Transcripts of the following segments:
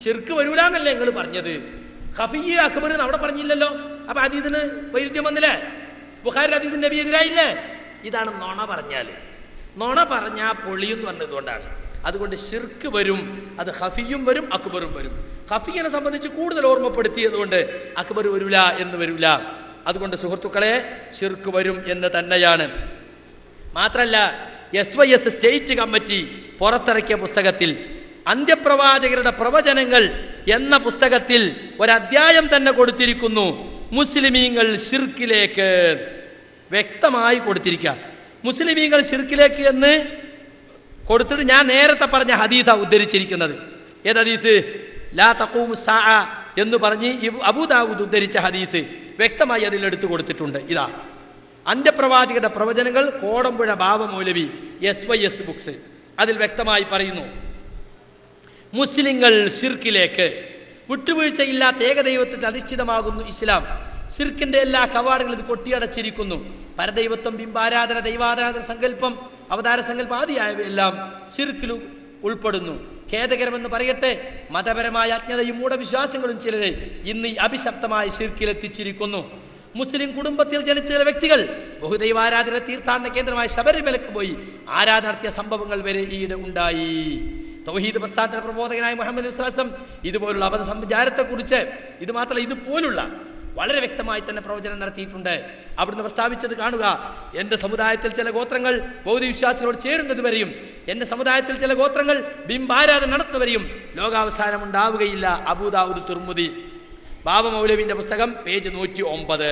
ചെറുക്ക് വരൂലെന്നല്ലേ നിങ്ങൾ പറഞ്ഞത് ഹഫിയ അക്ബർ എന്ന് അവിടെ പറഞ്ഞില്ലല്ലോ അപ്പൊ അതീതിന് വൈരുദ്ധ്യം വന്നില്ലേ ബുഖാരി അതീതിന്റെ നബി എതിരായില്ലേ ഇതാണ് നുണ പറഞ്ഞാൽ നുണ പറഞ്ഞാൽ പൊളിയെന്ന് പറഞ്ഞതുകൊണ്ടാണ് അതുകൊണ്ട് ഷിർക്ക് വരും അത് ഹഫിയും വരും അക്ബറും വരും ഹഫിയെ സംബന്ധിച്ച് കൂടുതൽ ഓർമ്മപ്പെടുത്തിയതുകൊണ്ട് അക്ബർ വരൂല എന്ന് വരൂല അതുകൊണ്ട് സുഹൃത്തുക്കളെ ഷിർക്ക് വരും എന്ന് തന്നെയാണ് മാത്രല്ല S Y S state committee പുറത്തിറക്കിയ പുസ്തകത്തിൽ അന്ത്യപ്രവാചകരുടെ പ്രവചനങ്ങൾ എന്ന പുസ്തകത്തിൽ ഒരധ്യായം തന്നെ കൊടുത്തിരിക്കുന്നു മുസ്ലിമീങ്ങൾ ഷിർക്കിലേക്ക് വ്യക്തമായി കൊടുത്തിരിക്കുക മുസ്ലിമീങ്ങൾ ഷിർക്കിലേക്ക് എന്ന് കൊടുത്തിട്ട് ഞാൻ നേരത്തെ പറഞ്ഞ ഹദീഥ ഉദ്ധരിച്ചിരിക്കുന്നത് ഏത് ഹദീസ് ലാ തഖൂം സാ എന്ന് പറഞ്ഞ് ഇബ് അബൂദാവൂദ് ഉദ്ധരിച്ച ഹദീസ് വ്യക്തമായി അതിൽ എടുത്തു കൊടുത്തിട്ടുണ്ട് ഇതാ അന്ത്യപ്രവാചകരുടെ പ്രവചനങ്ങൾ Kodampuzha Bava Moulavi S Y S books അതിൽ വ്യക്തമായി പറയുന്നു മുസ്ലിങ്ങൾ ഷിർക്കിലേക്ക് വിട്ടുവീഴ്ചയില്ലാത്ത ഏകദൈവത്തിൽ അധിഷ്ഠിതമാകുന്നു ഇസ്ലാം ഷിർക്കിന്റെ എല്ലാ കവാടങ്ങളും ഇത് കൊട്ടിയടച്ചിരിക്കുന്നു പരദൈവത്വം ബിംബാരാധന ദൈവാരാധന സങ്കല്പം അവതാര സങ്കല്പം ആദിയായവയെല്ലാം ഷിർക്കിൽ ഉൾപ്പെടുന്നു ഖേദകരമെന്ന് പറയട്ടെ മതപരമായ അജ്ഞതയും മൂഢവിശ്വാസങ്ങളും ചിലരെ ഇന്ന് ഈ അഭിശപ്തമായ ഷിർക്കിലെത്തിച്ചിരിക്കുന്നു മുസ്ലിം കുടുംബത്തിൽ ജനിച്ച ചില വ്യക്തികൾ ബഹുദൈവാരാധന തീർത്ഥാടന കേന്ദ്രമായ ശബരിമലക്ക് പോയി ആരാധന നടത്തിയ സംഭവങ്ങൾ വരെ ഈയിടെ ഉണ്ടായി തൗഹീദ് പ്രസ്ഥാനത്തിന് പ്രബോധകനായ മുഹമ്മദ് വിശ്വാസം ഇതുപോലുള്ള അബദ്ധ സംവിചാരത്തെക്കുറിച്ച് ഇത് മാത്രമല്ല ഇതുപോലുള്ള വളരെ വ്യക്തമായി തന്നെ പ്രവചനം നടത്തിയിട്ടുണ്ട് അവിടുന്ന് പ്രസ്താവിച്ചത് കാണുക എൻ്റെ സമുദായത്തിൽ ചില ഗോത്രങ്ങൾ ബൗദ്ധവിശ്വാസികളോട് ചേരുന്നത് വരെയും എൻ്റെ സമുദായത്തിൽ ചില ഗോത്രങ്ങൾ ബിംബാരാധന നടത്തുന്നവരെയും ലോകാവസാനം ഉണ്ടാവുകയില്ല അബൂദാവുദ് തുർമുദി ബാബ മൗലവിൻ്റെ പുസ്തകം പേജ് നൂറ്റി ഒമ്പത്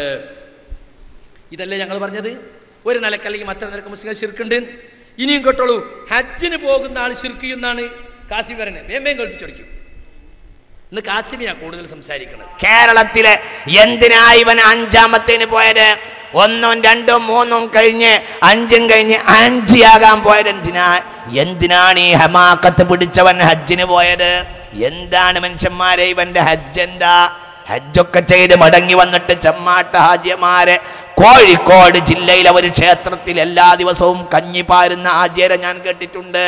ഇതല്ലേ ഞങ്ങൾ പറഞ്ഞത് ഒരു നിലക്ക് അല്ലെങ്കിൽ മറ്റൊരു നിലക്ക് മുസ്ലിം ശിർക്കുണ്ട് ഇനിയും കേട്ടോളൂ ഹജ്ജിന് പോകുന്ന ആൾ ശിർക്കിയെന്നാണ് കാസിം പറയുന്നത് വേം വേം കേൾപ്പിച്ചൊടിക്കും ഇന്ന് കാസിമിയാ കൂടുതൽ സംസാരിക്കുന്നത് കേരളത്തിലെ എന്തിനാ ഇവൻ അഞ്ചാമത്തേന് പോയത് ഒന്നും രണ്ടും മൂന്നും കഴിഞ്ഞ് അഞ്ചും കഴിഞ്ഞ് അഞ്ചിയാകാൻ പോയത് എന്തിനാ എന്തിനാണ് ഈ ഹമാക്കത്ത് പിടിച്ചവൻ ഹജ്ജിന് പോയത് എന്താണ് മനുഷ്യന്മാരെ ഇവന്റെ ഹജ്ജ് എന്താ ഹജ്ജൊക്കെ ചെയ്ത് മടങ്ങി വന്നിട്ട് ചെമ്മാട്ട ഹാജിയമാരെ കോഴിക്കോട് ജില്ലയിലെ ഒരു ക്ഷേത്രത്തിൽ എല്ലാ ദിവസവും കഞ്ഞി പാരുന്ന ഹാജിയരെ ഞാൻ കേട്ടിട്ടുണ്ട്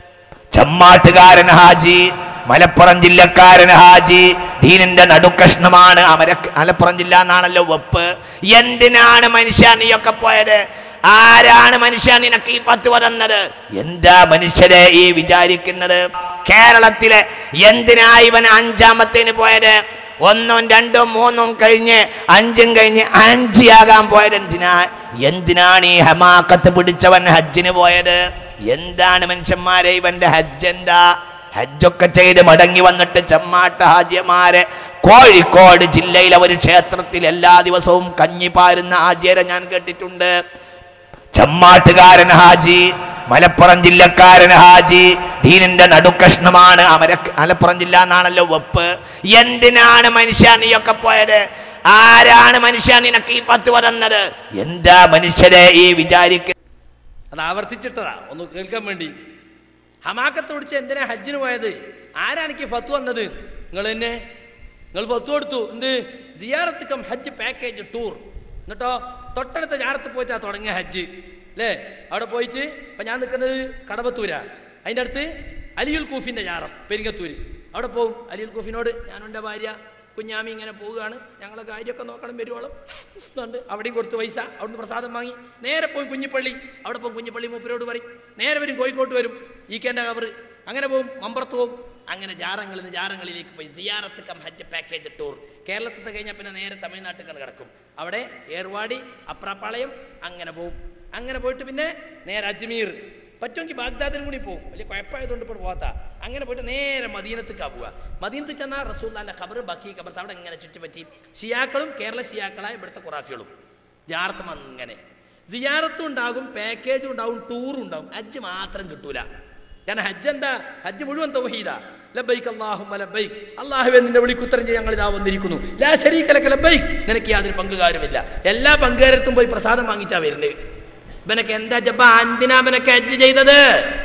ചമ്മാട്ടുകാരൻ ഹാജി മലപ്പുറം ജില്ലക്കാരൻ ഹാജി ദീനിന്റെ നടുക്കഷ്ണമാണ് അമര മലപ്പുറം ജില്ല എന്നാണല്ലോ വെപ്പ് എന്തിനാണ് മനുഷ്യ നീയൊക്കെ പോയത് ആരാണ് മനുഷ്യ നിനക്ക് ഈ പത്ത് പറയുന്നത് എന്താ മനുഷ്യരെ ഈ വിചാരിക്കുന്നത് കേരളത്തിലെ എന്തിനാ ഇവൻ അഞ്ചാമത്തേന് പോയത് ഒന്നും രണ്ടും മൂന്നും കഴിഞ്ഞ് അഞ്ചും കഴിഞ്ഞ് അഞ്ചിയാകാൻ പോയത് എന്തിനാ എന്തിനാണ് ഈ ഹമാക്കത്ത് പിടിച്ചവൻ ഹജ്ജിന് പോയത് എന്താണ് മനുഷ്യന്മാരെ ഇവന്റെ ഹജ്ജ് എന്താ ഹജ്ജൊക്കെ ചെയ്ത് മടങ്ങി വന്നിട്ട് ചെമ്മാട്ട ഹാജിയമാരെ കോഴിക്കോട് ജില്ലയിലെ ഒരു ക്ഷേത്രത്തിൽ എല്ലാ ദിവസവും കഞ്ഞി പാരുന്ന ഹാജിയരെ ഞാൻ കേട്ടിട്ടുണ്ട് ചമ്മാട്ടുകാരൻ ഹാജി മലപ്പുറം ജില്ലക്കാരൻ ഹാജി ദീനിന്റെ നടുക്കഷ്ണമാണ് അമര മലപ്പുറം ജില്ല എന്നാണല്ലോ വെപ്പ് എന്തിനാണ് മനുഷ്യ നീയൊക്കെ പോയത് ആരാണ് മനുഷ്യ നിനക്ക് ഈ പത്ത് പറയുന്നത് എന്താ മനുഷ്യരെ ഈ വിചാരിക്ക അത് ആവർത്തിച്ചിട്ടതാ ഒന്ന് കേൾക്കാൻ വേണ്ടി ഹമാക്കത്ത് പിടിച്ച് എന്തിനാ ഹജ്ജിന് പോയത് ആരാണ് എനിക്ക് ഫത്തു വന്നത് നിങ്ങൾ തന്നെ നിങ്ങൾ ഫത്തു കൊടുത്തു എന്ത് സിയാറത്ത് കം ഹജ്ജ് പാക്കേജ് ടൂർ എന്നിട്ടോ തൊട്ടടുത്ത ജാറത്ത് പോയിട്ടാ തുടങ്ങിയ ഹജ്ജ് അല്ലേ അവിടെ പോയിട്ട് ഇപ്പം ഞാൻ നിൽക്കുന്നത് കടവത്തൂരാ അതിൻ്റെ അടുത്ത് അലിയുൽ കൂഫിൻ്റെ ജാറം പെരിങ്ങത്തൂര് അവിടെ പോവും അലിയുൽ കൂഫിനോട് ഞാനും എൻ്റെ ഭാര്യ കുഞ്ഞാമി ഇങ്ങനെ പോവുകയാണ് ഞങ്ങളെ കാര്യമൊക്കെ നോക്കണം വരുവോളം എന്നുണ്ട് അവിടെയും കൊടുത്ത് പൈസ അവിടുന്ന് പ്രസാദം വാങ്ങി നേരെ പോയി കുഞ്ഞിപ്പള്ളി അവിടെ പോകും കുഞ്ഞിപ്പള്ളി മൂപ്പരോട് പറയും നേരെ വരും കോഴിക്കോട്ട് വരും ഈ കേണ്ട കവറ് അങ്ങനെ പോവും മമ്പറത്ത് പോവും അങ്ങനെ ജാറങ്ങളിൽ നിന്ന് ജാറങ്ങളിലേക്ക് പോയി സിയാറത്ത് കം ഹജ്ജ് പാക്കേജ് ടൂർ കേരളത്തിൽ നിന്ന് കഴിഞ്ഞാൽ പിന്നെ നേരെ തമിഴ്നാട്ടിൽ കണ്ട് കിടക്കും അവിടെ ഏർവാടി അപ്രാപ്പാളയം അങ്ങനെ പോവും അങ്ങനെ പോയിട്ട് പിന്നെ നേരെ അജ്മീർ പറ്റുമെങ്കിൽ ബാഗ്ദാദിനും കൂടി പോകും വലിയ കുഴപ്പമായതുകൊണ്ട് ഇപ്പോൾ പോകാത്ത അങ്ങനെ പോയിട്ട് നേരെ മദീനത്തേക്കാ പോവുക മദീനത്ത് ചെന്നാൽ റസൂല്ലാൻ്റെ ഖബർ ബാക്കി ഖബർ അവിടെ ഇങ്ങനെ ചുറ്റിപ്പറ്റി ഷിയാക്കളും കേരള ഷിയാക്കളായ ഇവിടുത്തെ ഖുറാഫികളും ജാർത്തും അങ്ങനെ സിയാറത്തും ഉണ്ടാകും പാക്കേജും ഉണ്ടാവും ടൂറും ഉണ്ടാവും ഹജ്ജ് മാത്രം കിട്ടൂല കാരണം ഹജ്ജ് എന്താ ഹജ്ജ് മുഴുവൻ തൗഹീദ ലബൈക്ക് അല്ലാഹുമ്മ ലബൈക്ക് അല്ലാഹുവേ നിന്റെ വിളിക്കുത്തരം ചെയ്യാൻ ഞങ്ങൾ ഇതാ വന്നിരിക്കുന്നു ലാ ശരീക ലക ലബൈക്ക് നിനക്ക് യാതൊരു പങ്കുകാരുമില്ല എല്ലാ പങ്കുകാരത്തും പോയി പ്രസാദം വാങ്ങിച്ചാ വരുന്നത് ഇവനൊക്കെ എന്താ ജബ്ബ എന്തിനാ ഇവനൊക്കെ ഹജ്ജ് ചെയ്തത്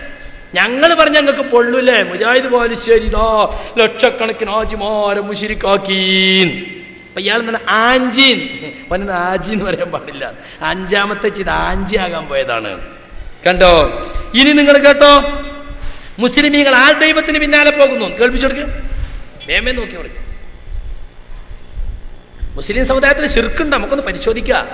ഞങ്ങൾ പറഞ്ഞ ഞങ്ങൾക്ക് പൊള്ളൂല്ലേ മുജാഹിദ് പോലിശ്ശേരി ഇതാ ലക്ഷക്കണക്കിന് ആജിമാരെ മുഷിരിക്കാക്കീ അപ്പൊ ഇയാൾ തന്നെ ആഞ്ചീൻ അവന് ആജി എന്ന് പറയാൻ പാടില്ല അഞ്ചാമത്തെ ചിത് ആഞ്ചി ആകാൻ പോയതാണ് കണ്ടോ ഇനി നിങ്ങൾ കേട്ടോ മുസ്ലിമീങ്ങൾ ആ ദൈവത്തിന് പിന്നാലെ പോകുന്നു കേൾപ്പിച്ചു കൊടുക്ക് വേമേ നോക്കി പറയും മുസ്ലിം സമുദായത്തിൽ ശിർക്കുണ്ട് നമുക്കൊന്ന് പരിശോധിക്കാം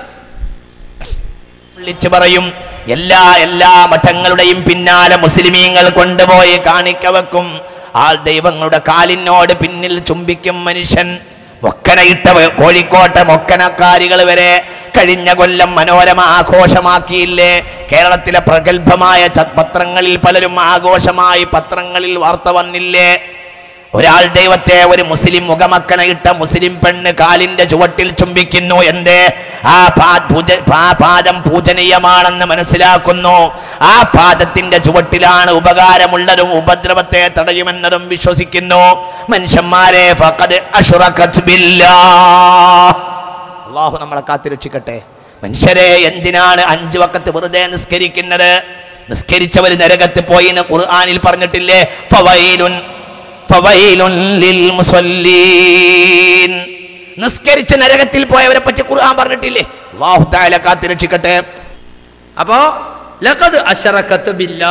വിളിച്ചു പറയും എല്ലാ എല്ലാ മഠങ്ങളുടെയും പിന്നാലെ മുസ്ലിമീങ്ങൾ കൊണ്ടുപോയി കാണിക്ക വെക്കും ആ ദൈവങ്ങളുടെ കാലിനോട് പിന്നിൽ ചുംബിക്കും മനുഷ്യൻ മൊക്കനയിട്ട വ- കോഴിക്കോട്ടെ മൊക്കനക്കാരികൾ വരെ കഴിഞ്ഞ കൊല്ലം മനോരമ ആഘോഷമാക്കിയില്ലേ കേരളത്തിലെ പ്രഗത്ഭമായ ച- പത്രങ്ങളിൽ പലരും ആഘോഷമായി പത്രങ്ങളിൽ വാർത്ത വന്നില്ലേ ഒരാൾ ദൈവത്തെ ഒരു മുസ്ലിം മുഖമക്കനയിട്ട മുസ്ലിം പെണ്ണ് കാലിന്റെ ചുവട്ടിൽ ചുംബിക്കുന്നു എന്റെ ആ പാ- പൂജ- ആ പാദം പൂജനീയമാണെന്ന് മനസ്സിലാക്കുന്നു ആ പാദത്തിന്റെ ചുവട്ടിലാണ് ഉപകാരമുള്ളതും ഉപദ്രവത്തെ തടയുമെന്നതും വിശ്വസിക്കുന്നു മനുഷ്യന്മാരെ ഫഖദ് അശ്റഖത് ബില്ലാഹ്. അള്ളാഹു നമ്മളെ കാത്തിരക്ഷിക്കട്ടെ മനുഷ്യരെ എന്തിനാണ് അഞ്ചു വക്കത്ത് വെറുതെ നിസ്കരിക്കുന്നത് നിസ്കരിച്ചവർ നരകത്ത് പോയി എന്ന് ഖുർആനിൽ പറഞ്ഞിട്ടില്ലേ ഫവൈലുൻ ഫവൈലുൻ ലിൽ മുസല്ലീൻ നിസ്കരിച്ച് നരകത്തിൽ പോയവരെ പറ്റി ഖുർആൻ പറഞ്ഞിട്ടില്ലേ അള്ളാഹു താല കാത്തിരക്ഷിക്കട്ടെ അപ്പോ ലഖദ് അശറക്കത്ത് ബില്ലാ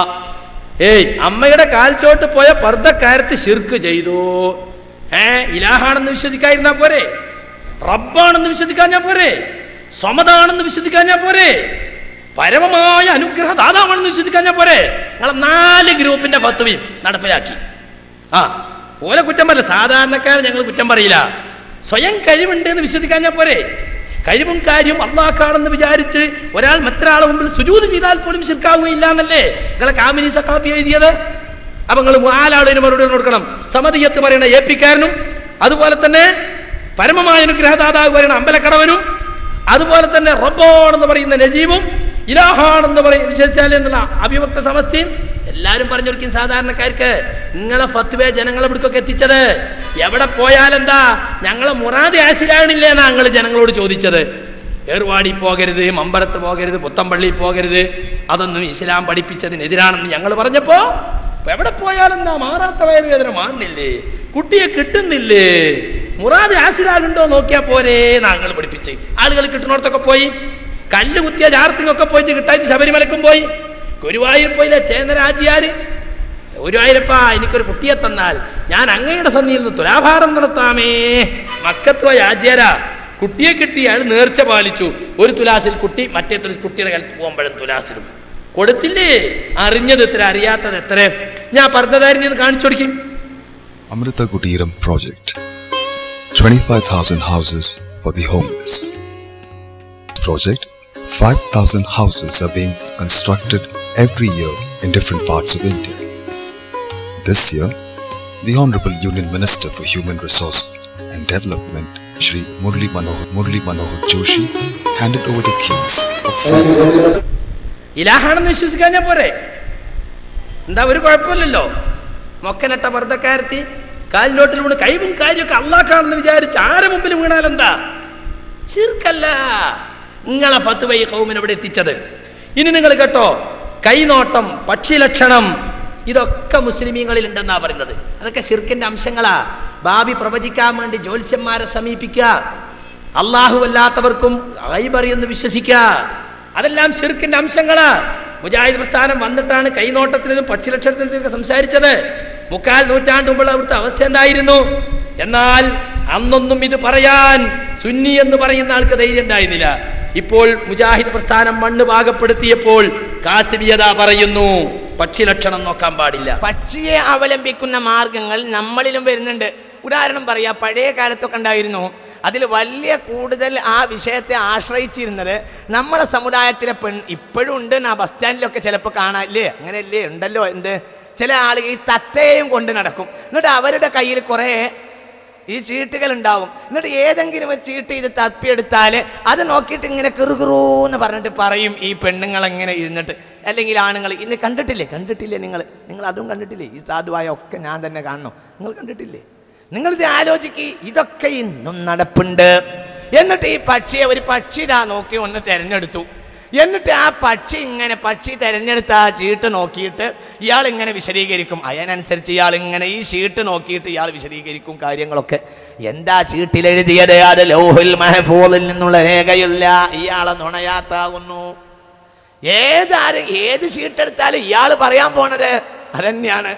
ഏയ് അമ്മയുടെ കാൽച്ചോട്ട് പോയ പർദ്ദക്കാരത്ത് ശിർക്ക് ചെയ്തു ഏ ഇലാഹാണെന്ന് വിശ്വസിക്കാതിരുന്നാ പോരെ റബ്ബാണെന്ന് വിശ്വസിക്കാൻ ഞാൻ പോരെ സ്വമതാണെന്ന് വിശ്വസിക്കാൻ ഞാൻ പോരെ പരമമായ അനുഗ്രഹ ദാതാവാണെന്ന് വിശ്വസിക്കാൻ ഞാൻ പോരെ നിങ്ങളെ നാല് ഗ്രൂപ്പിന്റെ ഫത്വയും നടപ്പിലാക്കി ആ ഓലെ കുറ്റം പറയില്ല സാധാരണക്കാരെ ഞങ്ങൾ കുറ്റം പറയില്ല സ്വയം കഴിവുണ്ട് എന്ന് വിശ്വസിക്കാൻ ഞാൻ പോരെ കഴിവും കാര്യം അള്ളാഹ്ക്കാണെന്ന് വിചാരിച്ച് ഒരാൾ മറ്റൊരാളെ മുമ്പിൽ സുജൂത് ചെയ്താൽ പോലും ശിർക്കാവുകയില്ല എന്നല്ലേ നിങ്ങളെ കാമിനി സക്കാഫി എഴുതിയത് അപ്പൊ നിങ്ങൾ നാലാളിന് മറുപടി കൊടുക്കണം സമതിയത്ത് പറയുന്ന എ പിക്കാരനും അതുപോലെ തന്നെ പരമമായ അനുഗ്രഹദാതാവ് പറയുന്ന അമ്പലക്കടവനും അതുപോലെ തന്നെ റബ്ബോൺ എന്ന് പറയുന്ന നജീബും ഇലാഹാണെന്ന് പറയും വിശ്വസിച്ചാൽ എന്നുള്ള അഭിഭക്ത സമസ്തയും എല്ലാവരും പറഞ്ഞു കൊടുക്കും സാധാരണക്കാർക്ക് നിങ്ങളെ ഫത്വേ ജനങ്ങളെ ഇവിടേക്കൊക്കെ എത്തിച്ചത് എവിടെ പോയാലെന്താ ഞങ്ങളെ മുറാദ് ആസിലാകണില്ലേ എന്നാ ഞങ്ങൾ ജനങ്ങളോട് ചോദിച്ചത് ഏർവാടി പോകരുത് മമ്പലത്ത് പോകരുത് പുത്തമ്പള്ളി പോകരുത് അതൊന്നും ഇസ്ലാം പഠിപ്പിച്ചതിനെതിരാണെന്ന് ഞങ്ങൾ പറഞ്ഞപ്പോ ഇപ്പൊ എവിടെ പോയാലെന്താ മാറാത്ത വയറുവേദന മാറുന്നില്ലേ കുട്ടിയെ കിട്ടുന്നില്ലേ മുറാദ് ആസിലാകുണ്ടോ നോക്കിയാ പോരേ ഞങ്ങൾ പഠിപ്പിച്ച് ആളുകൾ കിട്ടുന്നിടത്തൊക്കെ പോയി കല്ല് കുത്തിയ ജാർത്തിങ്ങൊക്കെ പോയിട്ട് കിട്ടായിട്ട് ശബരിമലക്കും പോയി ഗുരുവായൂർ പോയില്ലേ ചേന്നരാജിയാര് ഗുരുവായൂരപ്പ എനിക്കൊരു കുട്ടിയെ തന്നാൽ ഞാൻ അങ്ങയുടെ സന്നിയിൽ നിന്ന് തുലാഭാരം നടത്താമേ മക്കത്ത് പോയ ആചാരാ കുട്ടിയെ കിട്ടി അയാൾ നേർച്ച പാലിച്ചു ഒരു തുലാസിൽ കുട്ടി മറ്റേ തുലാസ് കുട്ടിയുടെ കാലത്ത് പോകുമ്പോഴും തുലാസിലും കൊടുത്തില്ലേ അറിഞ്ഞത് എത്ര അറിയാത്തത് എത്ര ഞാൻ പറഞ്ഞതായിരുന്നു കാണിച്ചു കൊടുക്കും Amrita Kudiram project. 25,000 houses for the homeless. Project 5,000 houses are being constructed every year in different parts of India. This year, the Honorable Union Minister for Human Resource and Development, Shri Murli Manohar, Murli Manohar Joshi, handed over the keys of five houses. ഇലാഹാണെന്ന് വിശ്വസിക്കാൻ ഞാൻ പോരെ എന്താ ഒരു കുഴപ്പമില്ലല്ലോ മൊക്കനട്ട വർദ്ധക്കാരത്തി കാലിലോട്ടിൽ വീണ് കൈവും കാര്യമൊക്കെ അള്ളാക്കാണെന്ന് വിചാരിച്ച് ആരെ മുമ്പിൽ വീണാലെന്താ ശിർക്കല്ല നിങ്ങളെ ഫത്തുവ ഈ കൗമിനെ ഇവിടെ എത്തിച്ചത് ഇനി നിങ്ങൾ കേട്ടോ കൈനോട്ടം പക്ഷിലക്ഷണം ഇതൊക്കെ മുസ്ലിമീങ്ങളിൽ ഉണ്ടെന്നാ പറയുന്നത് അതൊക്കെ ഷിർക്കിന്റെ അംശങ്ങളാ ഭാവി പ്രവചിക്കാൻ വേണ്ടി ജ്യോത്സ്യന്മാരെ സമീപിക്കുക അള്ളാഹു അല്ലാത്തവർക്കും ഐബറിയെന്ന് വിശ്വസിക്കുക അതെല്ലാം ഷിർക്കിന്റെ അംശങ്ങളാ മുജാഹിദ് പ്രസ്ഥാനം വന്നിട്ടാണ് കൈനോട്ടത്തിനും പക്ഷിലക്ഷണത്തിനും സംസാരിച്ചത് മുക്കാൽ നൂറ്റാണ്ട് മുമ്പുള്ള അവിടുത്തെ അവസ്ഥ എന്തായിരുന്നു എന്നാൽ അന്നൊന്നും ഇത് പറയാൻ സുന്നി എന്ന് പറയുന്ന ആൾക്ക് ധൈര്യം ഉണ്ടായിരുന്നില്ല ഇപ്പോൾ മുജാഹിദ് പ്രസ്ഥാനം മണ്ണ് പാകപ്പെടുത്തിയപ്പോൾ കാസിബിയത പറയുന്നു പക്ഷി ലക്ഷണം നോക്കാൻ പാടില്ല പക്ഷിയെ അവലംബിക്കുന്ന മാർഗങ്ങൾ നമ്മളിലും വരുന്നുണ്ട് ഉദാഹരണം പറയാ പഴയ കാലത്തൊക്കെ ഉണ്ടായിരുന്നു അതിൽ വലിയ കൂടുതൽ ആ വിഷയത്തെ ആശ്രയിച്ചിരുന്നത് നമ്മളെ സമുദായത്തിലെ പെൺ ഇപ്പോഴും ഉണ്ട് ആ ബസ് സ്റ്റാൻഡിലൊക്കെ ചിലപ്പോൾ കാണാനില്ലേ അങ്ങനെയല്ലേ ഉണ്ടല്ലോ എന്ത് ചില ആളുകൾ ഈ തത്തയും കൊണ്ട് നടക്കും എന്നിട്ട് അവരുടെ കയ്യിൽ കുറേ ഈ ചീട്ടുകൾ ഉണ്ടാവും എന്നിട്ട് ഏതെങ്കിലും ഒരു ചീട്ട് ഇത് തപ്പിയെടുത്താൽ അത് നോക്കിയിട്ട് ഇങ്ങനെ കിറുകിറൂന്ന് പറഞ്ഞിട്ട് പറയും ഈ പെണ്ണുങ്ങൾ എങ്ങനെ ഇരുന്നിട്ട് അല്ലെങ്കിൽ ആണുങ്ങൾ ഇന്ന് കണ്ടിട്ടില്ലേ കണ്ടിട്ടില്ലേ നിങ്ങൾ നിങ്ങൾ അതും കണ്ടിട്ടില്ലേ ഈ സാധുവായ ഒക്കെ ഞാൻ തന്നെ കാണണം നിങ്ങൾ കണ്ടിട്ടില്ലേ നിങ്ങളിത് ആലോചിക്ക് ഇതൊക്കെ ഇന്നും നടപ്പുണ്ട് എന്നിട്ട് ഈ പക്ഷിയെ ഒരു പക്ഷിരാ നോക്കി ഒന്ന് തിരഞ്ഞെടുത്തു എന്നിട്ട് ആ പക്ഷി ഇങ്ങനെ പക്ഷി തിരഞ്ഞെടുത്ത ആ ചീട്ട് നോക്കിയിട്ട് ഇയാൾ ഇങ്ങനെ വിശദീകരിക്കും അതിനനുസരിച്ച് ഇയാൾ ഇങ്ങനെ ഈ ഷീട്ട് നോക്കിയിട്ട് ഇയാൾ വിശദീകരിക്കും കാര്യങ്ങളൊക്കെ എന്താ ഷീട്ടിൽ എഴുതിയത് അത് ലൗഹുൽ മഹഫൂദിൽ നിന്നുള്ള രേഖയില്ല ഇയാളെ നുണയാത്താകുന്നു ഏതാരും ഏത് ഷീട്ടെടുത്താലും ഇയാൾ പറയാൻ പോണത് അതന്നെയാണ്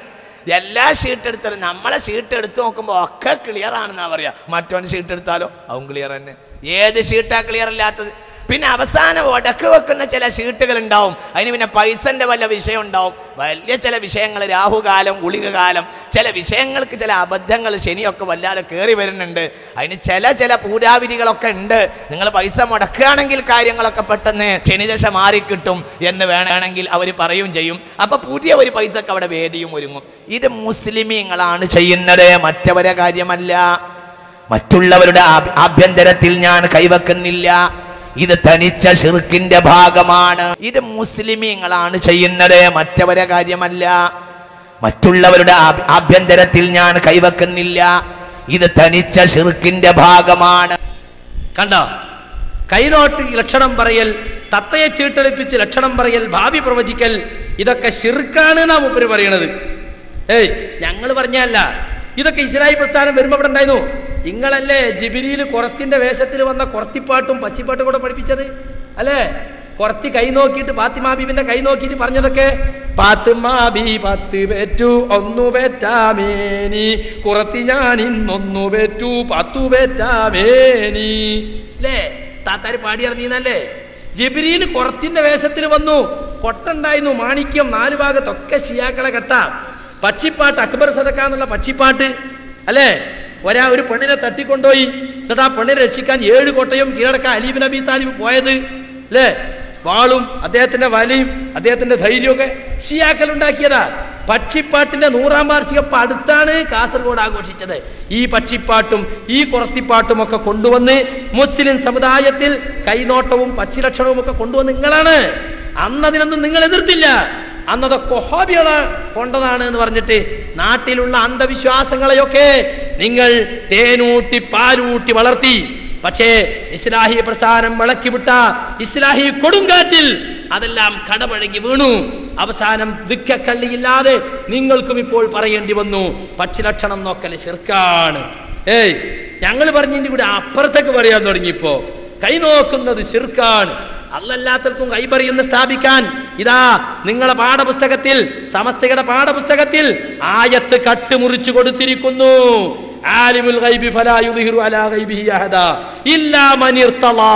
എല്ലാ ഷീട്ട് എടുത്താലും നമ്മളെ ഷീട്ട് എടുത്ത് നോക്കുമ്പോൾ ഒക്കെ ക്ലിയർ ആണെന്നാ പറയാ മറ്റവൻ ഷീട്ട് എടുത്താലോ അവൻ ക്ലിയർ തന്നെ ഏത് ഷീട്ടാ ക്ലിയർ അല്ലാത്തത് പിന്നെ അവസാനം ഉടക്ക് വെക്കുന്ന ചില ഷീട്ടുകൾ ഉണ്ടാവും അതിന് പിന്നെ പൈസന്റെ വല്ല വിഷയം ഉണ്ടാവും വലിയ ചില വിഷയങ്ങൾ രാഹുകാലം ഗുളികകാലം ചില വിഷയങ്ങൾക്ക് ചില അബദ്ധങ്ങൾ ശനിയൊക്കെ വല്ലാതെ കയറി വരുന്നുണ്ട് അതിന് ചില ചില പൂരാവിധികളൊക്കെ ഉണ്ട് നിങ്ങൾ പൈസ മുടക്കുകയാണെങ്കിൽ കാര്യങ്ങളൊക്കെ പെട്ടെന്ന് ശനിദശ മാറിക്കിട്ടും എന്ന് വേണമെങ്കിൽ അവർ പറയും ചെയ്യും അപ്പൊ പുതിയ ഒരു പൈസക്ക് അവിടെ വേദിയും ഒരുങ്ങും ഇത് മുസ്ലിമീങ്ങളാണ് ചെയ്യുന്നത് മറ്റവരെ കാര്യമല്ല മറ്റുള്ളവരുടെ ആഭ്യ- ആഭ്യന്തരത്തിൽ ഞാൻ കൈവെക്കുന്നില്ല ഇത് തനിച്ച ഷിർക്കിന്റെ ഭാഗമാണ് ഇത് മുസ്ലിമീങ്ങളാണ് ചെയ്യുന്നത് മറ്റവരെ കാര്യമല്ല മറ്റുള്ളവരുടെ ആഭ്യ- ആഭ്യന്തരത്തിൽ ഞാൻ കൈവെക്കുന്നില്ല ഇത് തനിച്ച ഷിർക്കിന്റെ ഭാഗമാണ് കണ്ടോ കൈനോട്ട് ലക്ഷണം പറയൽ തത്തയെ ചീട്ടളിപ്പിച്ച് ലക്ഷണം പറയൽ ഭാവി പ്രവചിക്കൽ ഇതൊക്കെ ഷിർക്കാണ് നാം മുപ്പര് പറയണത് ഏയ് ഞങ്ങൾ പറഞ്ഞല്ല ഇതൊക്കെ ഇസ്രായേൽ പ്രസ്ഥാനം വരുമ്പോ ഇവിടെ ഉണ്ടായിരുന്നു നിങ്ങളല്ലേ ജിബിരിയിൽ കുറത്തിന്റെ വേഷത്തിൽ വന്ന കുറത്തിപ്പാട്ടും പച്ചിപ്പാട്ടും കൂടെ പഠിപ്പിച്ചത് അല്ലേ കുറത്തി കൈ നോക്കിയിട്ട് പാത്തിമാബീബിന്റെ കൈ നോക്കിയിട്ട് പറഞ്ഞതൊക്കെ പാത്തുമാബി പത്ത് പേറ്റു ഒന്നു പേറ്റാമേനി കുറത്തി ഞാൻ ഇന്നൊന്നു പേറ്റു പത്തു പേറ്റാമേനി അല്ലേ താത്താര് പാടിയിറങ്ങിയെന്നല്ലേ ജിബിരിയിൽ കുറത്തിന്റെ വേഷത്തിൽ വന്നു കൊട്ടുണ്ടായിരുന്നു മാണിക്യം നാല് ഭാഗത്തൊക്കെ ഷിയാക്കളെ കെട്ട പക്ഷിപ്പാട്ട് അക്ബർ സദക്ക എന്നുള്ള പക്ഷിപ്പാട്ട് അല്ലേ ഒരാ ഒരു പെണ്ണിനെ തട്ടിക്കൊണ്ടുപോയി എന്നിട്ട് ആ പെണ്ണിനെ രക്ഷിക്കാൻ ഏഴ് കോട്ടയും കീഴടക്കാൻ അലീബ് നബി താലിബ് പോയത് അല്ലേ വാളും അദ്ദേഹത്തിന്റെ വലയും അദ്ദേഹത്തിന്റെ ധൈര്യമൊക്കെ ഷിയാക്കൽ ഉണ്ടാക്കിയതാ പക്ഷിപ്പാട്ടിന്റെ നൂറാം വാർഷികം ഇപ്പൊ അടുത്താണ് കാസർഗോഡ് ആഘോഷിച്ചത് ഈ പക്ഷിപ്പാട്ടും ഈ കുറത്തിപ്പാട്ടും ഒക്കെ കൊണ്ടുവന്ന് മുസ്ലിം സമുദായത്തിൽ കൈനോട്ടവും പക്ഷിലക്ഷണവും ഒക്കെ കൊണ്ടുവന്ന് നിങ്ങളാണ് അന്നതിനൊന്നും നിങ്ങൾ എതിർത്തില്ല അന്നത് കൊഹാബികളെ കൊണ്ടതാണ് എന്ന് പറഞ്ഞിട്ട് നാട്ടിലുള്ള അന്ധവിശ്വാസങ്ങളെയൊക്കെ നിങ്ങൾ തേനൂട്ടി പാലൂട്ടി വളർത്തി പക്ഷേ ഇസ്ലാഹി പ്രസ്ഥാനം വിളക്കിവിട്ട ഇസ്ലാഹി കൊടുങ്കാറ്റിൽ അതെല്ലാം കടപഴകി വീണു അവസാനം ദുഃഖക്കള്ളിയില്ലാതെ നിങ്ങൾക്കും ഇപ്പോൾ പറയേണ്ടി വന്നു പക്ഷിലക്ഷണം നോക്കല് ശിർക്കാണ് ഏയ് ഞങ്ങൾ പറഞ്ഞതിന്റെ കൂടെ അപ്പുറത്തേക്ക് പറയാൻ തുടങ്ങിയപ്പോ കൈ നോക്കുന്നത് ശിർക്കാണ് അല്ലല്ലാത്തവർക്കും കൈപറിയെന്ന് സ്ഥാപിക്കാൻ ഇതാ നിങ്ങളെ പാഠപുസ്തകത്തിൽ സമസ്തയുടെ പാഠപുസ്തകത്തിൽ ആയത്ത് കട്ടുമുറിച്ചു കൊടുത്തിരിക്കുന്നു ആലിമുൽ ഗൈബി ഫലാ യുദ്ഹിറു അലാ ഗൈബിഹി അഹദാ ഇല്ലാ മൻ ഇർത്തളാ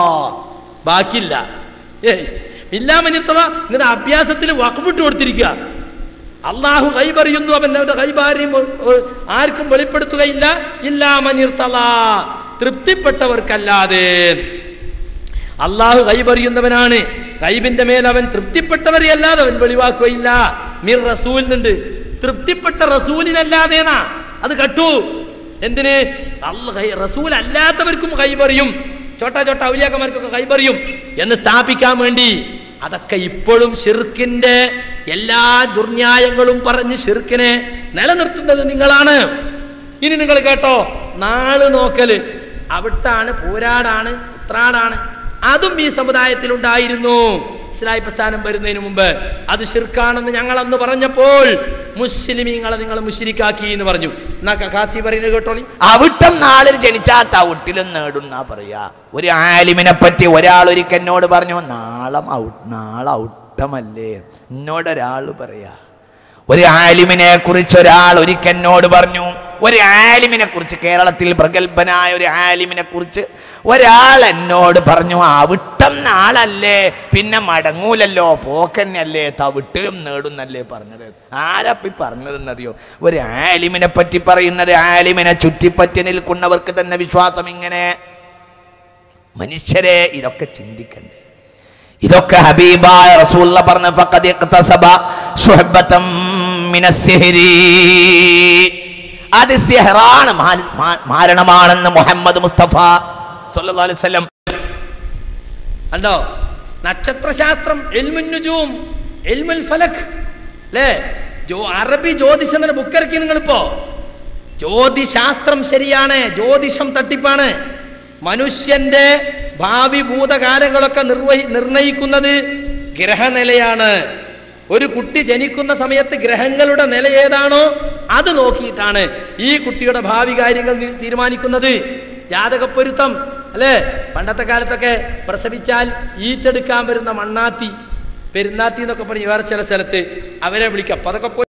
ബാക്കില്ല ഏയ് ഇല്ലാ മൻ ഇർത്തളാ ഇങ്ങനെ അഭ്യാസത്തിൽ വഖഫിട്ട് കൊടുത്തിരിക്കുക അള്ളാഹു കൈപറിയുന്നു അവൻ അവന്റെ കൈപാര്യം ആർക്കും വെളിപ്പെടുത്തുകയില്ല ഇല്ലാ മൻ ഇർത്തളാ തൃപ്തിപ്പെട്ടവർക്കല്ലാതെ അള്ളാഹു കൈപറിയുന്നവനാണ് കൈബിന്റെ മേൽ അവൻ തൃപ്തിപ്പെട്ടവരെ അല്ലാതെ അവൻ വെളിവാക്കുകയില്ല മിർ റസൂൽ ഉണ്ട് തൃപ്തിപ്പെട്ട റസൂലിനല്ലാതേനാ അത് കട്ടു എന്തിന് അല്ല റസൂൽ അല്ലാത്തവർക്കും കൈപറിയും ചോട്ട ചോട്ട ഔലിയാക്കന്മാർക്കൊക്കെ കൈപറിയും എന്ന് സ്ഥാപിക്കാൻ വേണ്ടി അതൊക്കെ ഇപ്പോഴും ഷിർക്കിന്റെ എല്ലാ ദുർന്യായങ്ങളും പറഞ്ഞ് ഷിർക്കിനെ നിലനിർത്തുന്നത് നിങ്ങളാണ് ഇനി നിങ്ങൾ കേട്ടോ നാള് നോക്കല് അവിട്ടാണ് പോരാടാണ് ഉത്രാടാണ് അതും ഈ സമുദായത്തിൽ ഉണ്ടായിരുന്നു ഇസ്ലായി പ്രസ്ഥാനം വരുന്നതിന് മുമ്പ് അത് ഷിർക്കാണെന്ന് ഞങ്ങൾ അന്ന് പറഞ്ഞപ്പോൾ മുസ്ലിമീങ്ങളെ നിങ്ങൾ മുഷിരിക്കാക്കി എന്ന് പറഞ്ഞു എന്നാ കാസി പറയുന്നത് കേട്ടോളി അവിട്ടം നാളിൽ ജനിച്ചാ തവിട്ടിലും നേടുന്നാ പറയാ ഒരു ആലിമിനെ പറ്റി ഒരാൾ ഒരിക്കൽ എന്നോട് പറഞ്ഞു നാളം ഔ- നാളെ ഔട്ടമല്ലേ എന്നോടൊരാൾ പറയാ ഒരു ആലിമിനെ കുറിച്ച് ഒരാൾ ഒരിക്കൽ എന്നോട് പറഞ്ഞു ഒരു ആലിമിനെ കുറിച്ച് കേരളത്തിൽ പ്രഗത്ഭനായ ഒരു ആലിമിനെ കുറിച്ച് ഒരാൾ എന്നോട് പറഞ്ഞു അവിട്ടം നാളല്ലേ പിന്നെ മടങ്ങൂലല്ലോ പോക്കന്നല്ലേ തവിട്ടിലും നേടുന്നല്ലേ പറഞ്ഞത് ആരപ്പി പറഞ്ഞതെന്നറിയോ ഒരു ആലിമിനെ പറ്റി പറയുന്നത് ആലിമിനെ ചുറ്റിപ്പറ്റി നിൽക്കുന്നവർക്ക് തന്നെ വിശ്വാസം ഇങ്ങനെ മനുഷ്യരെ ഇതൊക്കെ ചിന്തിക്കണ്ടേ ഇതൊക്കെ ഹബീബായ റസൂല്ല പറഞ്ഞ ഫഖദ് ഇഖ്തസബ ശുഹബതം മിനസ്സിഹ്രി അത് സിഹ്റാണ് മാൽ- മാ- മാരണമാണെന്ന് മുഹമ്മദ് മുസ്തഫ സല്ലല്ലാഹു അലൈഹി വസല്ലം കണ്ടോ നക്ഷത്രശാസ്ത്രം എൽമുന്നുജൂം എൽമുൽ ഫലക് അല്ലേ ജോ അറബി ജ്യോതിഷം എന്ന ബുക്കിറക്കി നിങ്ങളിപ്പോ ജ്യോതിശാസ്ത്രം ശരിയാണ് ജ്യോതിഷം തട്ടിപ്പാണ് മനുഷ്യന്റെ ഭാവി ഭൂതകാലങ്ങളൊക്കെ നിർവഹി നിർണയിക്കുന്നത് ഗ്രഹനിലയാണ് ഒരു കുട്ടി ജനിക്കുന്ന സമയത്ത് ഗ്രഹങ്ങളുടെ നില ഏതാണോ അത് നോക്കിയിട്ടാണ് ഈ കുട്ടിയുടെ ഭാവി കാര്യങ്ങൾ നി- തീരുമാനിക്കുന്നത് ജാതകപ്പൊരുത്തം അല്ലേ പണ്ടത്തെ കാലത്തൊക്കെ പ്രസവിച്ചാൽ ഈറ്റെടുക്കാൻ വരുന്ന മണ്ണാത്തി പെരുന്നാത്തി എന്നൊക്കെ പറഞ്ഞ് വേറെ ചില സ്ഥലത്ത് അവരെ വിളിക്കാം അപ്പൊ അതൊക്കെ പോയി